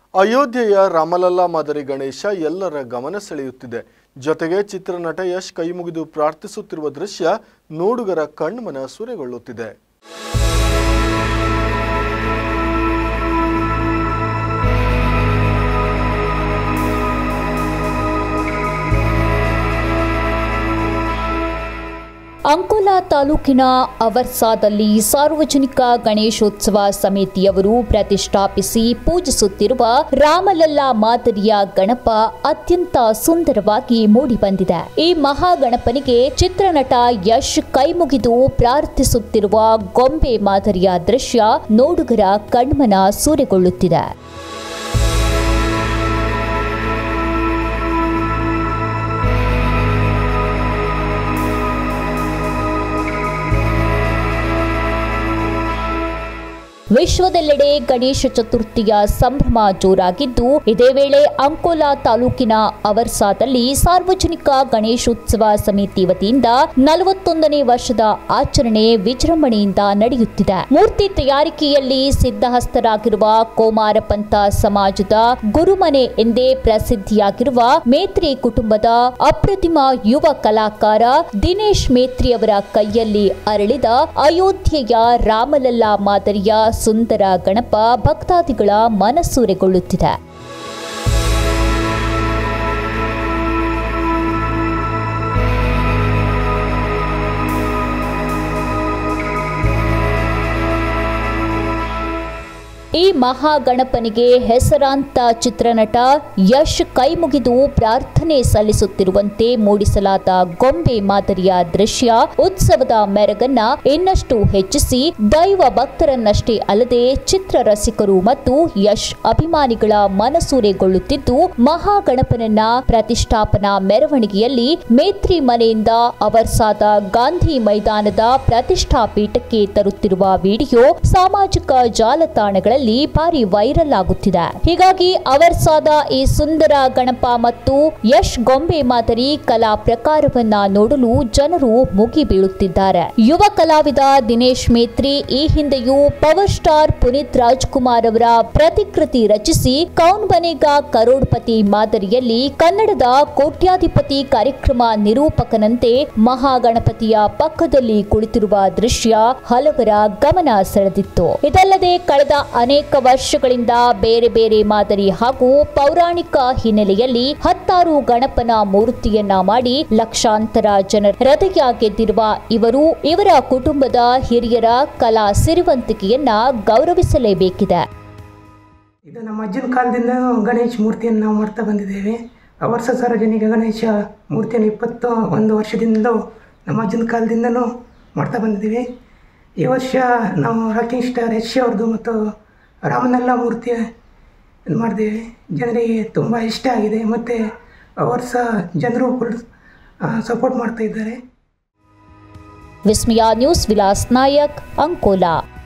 ಅಯೋಧ್ಯೆಯ ರಾಮಲಲ್ಲಾ ಮಾದರಿ ಗಣೇಶ ಎಲ್ಲರ ಗಮನ ಸೆಳೆಯುತ್ತಿದೆ ಜೊತೆಗೆ ಚಿತ್ರನಟ ಯಶ್ ಕೈಮುಗಿದು ಪ್ರಾರ್ಥಿಸುತ್ತಿರುವ ದೃಶ್ಯ ನೋಡುಗರ ಕಣ್ಮನ ಸೂರೆಗೊಳ್ಳುತ್ತಿದೆ ಅಂಕೋಲಾ ತಾಲೂಕಿನ ಅವರ್ಸಾದಲ್ಲಿ ಸಾರ್ವಜನಿಕ ಗಣೇಶೋತ್ಸವ ಸಮಿತಿಯವರು ಪ್ರತಿಷ್ಠಾಪಿಸಿ ಪೂಜಿಸುತ್ತಿರುವ ರಾಮಲಲ್ಲಾ ಮಾದರಿಯ ಗಣಪ ಅತ್ಯಂತ ಸುಂದರವಾಗಿ ಮೂಡಿಬಂದಿದೆ ಈ ಮಹಾಗಣಪನಿಗೆ ಚಿತ್ರನಟ ಯಶ್ ಕೈಮುಗಿದು ಪ್ರಾರ್ಥಿಸುತ್ತಿರುವ ಗೊಂಬೆ ಮಾದರಿಯ ದೃಶ್ಯ ನೋಡುಗರ ಕಣ್ಮನ ಸೂರೆಗೊಳ್ಳುತ್ತಿದೆ ವಿಶ್ವದೆಲ್ಲೆಡೆ ಗಣೇಶ ಚತುರ್ಥಿಯ ಸಂಭ್ರಮ ಜೋರಾಗಿದ್ದು ಇದೇ ವೇಳೆ ಅಂಕೋಲಾ ತಾಲೂಕಿನ ಅವರ್ಸಾದಲ್ಲಿ ಸಾರ್ವಜನಿಕ ಗಣೇಶೋತ್ಸವ ಸಮಿತಿ ವತಿಯಿಂದ ನಲವತ್ತೊಂದನೇ ವರ್ಷದ ಆಚರಣೆ ವಿಜೃಂಭಣೆಯಿಂದ ನಡೆಯುತ್ತಿದೆ ಮೂರ್ತಿ ತಯಾರಿಕೆಯಲ್ಲಿ ಸಿದ್ಧಹಸ್ತರಾಗಿರುವ ಕೋಮಾರಪಂಥ ಸಮಾಜದ ಗುರುಮನೆ ಎಂದೇ ಪ್ರಸಿದ್ಧಿಯಾಗಿರುವ ಮೇತ್ರಿ ಕುಟುಂಬದ ಅಪ್ರತಿಮ ಯುವ ಕಲಾಕಾರ ದಿನೇಶ್ ಮೇತ್ರಿ ಅವರ ಕೈಯಲ್ಲಿ ಅರಳಿದ ಅಯೋಧ್ಯೆಯ ರಾಮಲಲ್ಲಾ ಮಾದರಿಯ ಸುಂದರ ಗಣಪ ಭಕ್ತಾದಿಗಳ ಮನಸೂರೆಗೊಳ್ಳುತ್ತಿದೆ ಈ ಮಹಾಗಣಪನಿಗೆ ಹೆಸರಾಂತ ಚಿತ್ರನಟ ಯಶ್ ಕೈಮುಗಿದು ಪ್ರಾರ್ಥನೆ ಸಲ್ಲಿಸುತ್ತಿರುವಂತೆ ಮೂಡಿಸಲಾದ ಗೊಂಬೆ ಮಾದರಿಯ ದೃಶ್ಯ ಉತ್ಸವದ ಮೆರಗನ್ನ ಇನ್ನಷ್ಟು ಹೆಚ್ಚಿಸಿ ದೈವ ಭಕ್ತರನ್ನಷ್ಟೇ ಅಲ್ಲದೆ ಚಿತ್ರರಸಿಕರು ಮತ್ತು ಯಶ್ ಅಭಿಮಾನಿಗಳ ಮನಸೂರೆಗೊಳ್ಳುತ್ತಿದ್ದು ಮಹಾಗಣಪನನ್ನ ಪ್ರತಿಷ್ಠಾಪನಾ ಮೆರವಣಿಗೆಯಲ್ಲಿ ಮೇತ್ರಿ ಮನೆಯಿಂದ ಅವರ್ಸಾದ ಗಾಂಧಿ ಮೈದಾನದ ಪ್ರತಿಷ್ಠಾ ಪೀಠಕ್ಕೆ ತರುತ್ತಿರುವ ವಿಡಿಯೋ ಸಾಮಾಜಿಕ ಜಾಲತಾಣಗಳಲ್ಲಿ ಭಾರಿ ವೈರಲ್ ಆಗುತ್ತಿದೆ ಹೀಗಾಗಿ ಅವರ್ಸಾದ ಈ ಸುಂದರ ಗಣಪ ಮತ್ತು ಯಶ್ ಗೊಂಬೆ ಮಾದರಿ ಕಲಾ ಪ್ರಕಾರವನ್ನ ನೋಡಲು ಜನರು ಮುಗಿ ಬೀಳುತ್ತಿದ್ದಾರೆ ಯುವ ಕಲಾವಿದ ದಿನೇಶ್ ಮೇತ್ರಿ ಈ ಹಿಂದೆಯೂ ಪವರ್ ಸ್ಟಾರ್ ಪುನೀತ್ ರಾಜ್ಕುಮಾರ್ ಅವರ ಪ್ರತಿಕೃತಿ ರಚಿಸಿ ಕೌನ್ ಬನೇಗಾ ಕರೋಡ್ಪತಿ ಮಾದರಿಯಲ್ಲಿ ಕನ್ನಡದ ಕೋಟ್ಯಾಧಿಪತಿ ಕಾರ್ಯಕ್ರಮ ನಿರೂಪಕನಂತೆ ಮಹಾಗಣಪತಿಯ ಪಕ್ಕದಲ್ಲಿ ಕುಳಿತಿರುವ ದೃಶ್ಯ ಹಲವರ ಗಮನ ಸೆಳೆದಿತ್ತು ಇದಲ್ಲದೆ ಕಳೆದ ಅನೇಕ ವರ್ಷಗಳಿಂದ ಬೇರೆ ಬೇರೆ ಮಾದರಿ ಹಾಗೂ ಪೌರಾಣಿಕ ಹಿನ್ನೆಲೆಯಲ್ಲಿ ಹತ್ತಾರು ಗಣಪನ ಮೂರ್ತಿಯನ್ನ ಮಾಡಿ ಲಕ್ಷಾಂತರ ಜನರ ಹೃದಯ ಗೆದ್ದಿರುವ ಇವರು ಇವರ ಕುಟುಂಬದ ಹಿರಿಯರ ಕಲಾ ಸಿರಿವಂತಿಕೆಯನ್ನ ಗೌರವಿಸಲೇಬೇಕಿದೆ ಇದು ನಮ್ಮ ಅಜ್ಜನ ಕಾಲದಿಂದ ಗಣೇಶ ಮೂರ್ತಿಯನ್ನು ನಾವು ಮಾಡ್ತಾ ಬಂದಿದ್ದೇವೆ ವರ್ಷ ಸಾರ್ವಜನಿಕ ಗಣೇಶ ಮೂರ್ತಿಯನ್ನು ಇಪ್ಪತ್ತು ಒಂದು ವರ್ಷದಿಂದ ನಮ್ಮ ಅಜ್ಜನ ಕಾಲದಿಂದನೂ ಮಾಡ್ತಾ ಬಂದಿದ್ದೀವಿ ಈ ವರ್ಷ ನಾವು ರಾಕಿಂಗ್ ಸ್ಟಾರ್ ಯಶ್ ಅವ್ರದ್ದು ಮತ್ತು ರಾಮನಲ್ಲ ಮೂರ್ತಿ ಇದು ಮಾಡಿದ್ದೀವಿ ಜನರಿಗೆ ತುಂಬ ಇಷ್ಟ ಆಗಿದೆ ಮತ್ತು ವರ್ಷ ಜನರು ಫುಲ್ ಸಪೋರ್ಟ್ ಮಾಡ್ತಾ ಇದ್ದಾರೆ ವಿಸ್ಮಯ ನ್ಯೂಸ್ ವಿಲಾಸ್ ನಾಯಕ್ ಅಂಕೋಲಾ